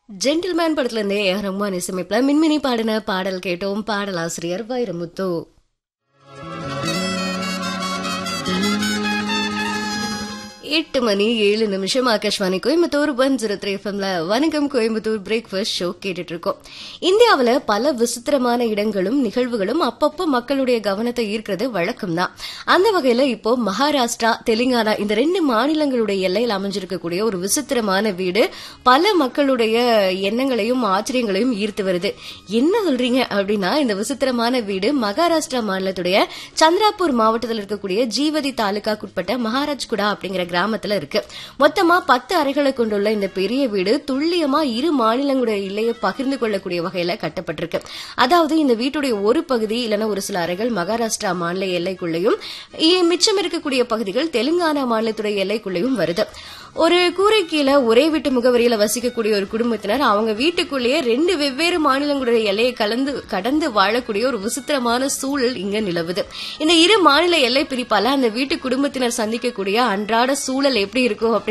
gentleman படத்துல இருந்தே A R Rahman இசையமைப்புல மின்மினி பாடின பாடல் கேட்டோம் பாடலாசிரியர் வைரமுத்து எட்டு மணி ஏழு நிமிஷம் Akashvani Coimbatore one zero three எஃப்எம்ல வணக்கம் கோயம்புத்தூர் பிரேக்ஃபாஸ்ட் ஷோ கேட்டுட்டு இருக்கோம் இந்தியாவில் பல விசித்திரமான இடங்களும் நிகழ்வுகளும் அப்பப்போ மக்களுடைய கவனத்தை ஈர்க்கிறது வழக்கம் தான் அந்த வகையில இப்போ மகாராஷ்டிரா தெலுங்கானா இந்த ரெண்டு மாநிலங்களுடைய எல்லையில் அமைஞ்சிருக்கக்கூடிய ஒரு விசித்திரமான வீடு பல மக்களுடைய எண்ணங்களையும் ஆச்சரியங்களையும் ஈர்த்து வருது என்ன சொல்றீங்க அப்படின்னா இந்த விசித்திரமான வீடு மகாராஷ்டிரா மாநிலத்துடைய சந்திராப்பூர் மாவட்டத்தில் இருக்கக்கூடிய ஜீவதி தாலுகாக்குட்பட்ட மகாராஜ்குடா அப்படிங்கிற கிராமத்துல இருக்கு மொத்தமா பத்து அறைகளை கொண்டுள்ள இந்த பெரிய வீடு துல்லியமா இரு மாநிலங்களுடைய எல்லையை பகிர்ந்து கொள்ளக்கூடிய வகையில கட்டப்பட்டிருக்கு அதாவது இந்த வீட்டுடைய ஒரு பகுதி இல்லைன்னா ஒரு சில அறைகள் மகாராஷ்டிரா மாநில எல்லைக்குள்ளேயும் இ- மிச்சம் இருக்கக்கூடிய பகுதிகள் தெலுங்கானா மாநிலத்துடைய எல்லைக்குள்ளேயும் வருது ஒரு கூரை கீழே ஒரே வீட்டு முகவரியில வசிக்கக்கூடிய ஒரு குடும்பத்தினர் அவங்க வீட்டுக்குள்ளேயே ரெண்டு வெவ்வேறு மாநிலங்களுடைய எல்லையை கலந்து கடந்து வாழக்கூடிய ஒரு விசித்திரமான சூழல் இங்க நிலவுது இந்த இரு மாநில எல்லை பிரிப்பால அந்த வீட்டு குடும்பத்தினர் சந்திக்கக்கூடிய அன்றாட சூழல் எப்படி இருக்கும்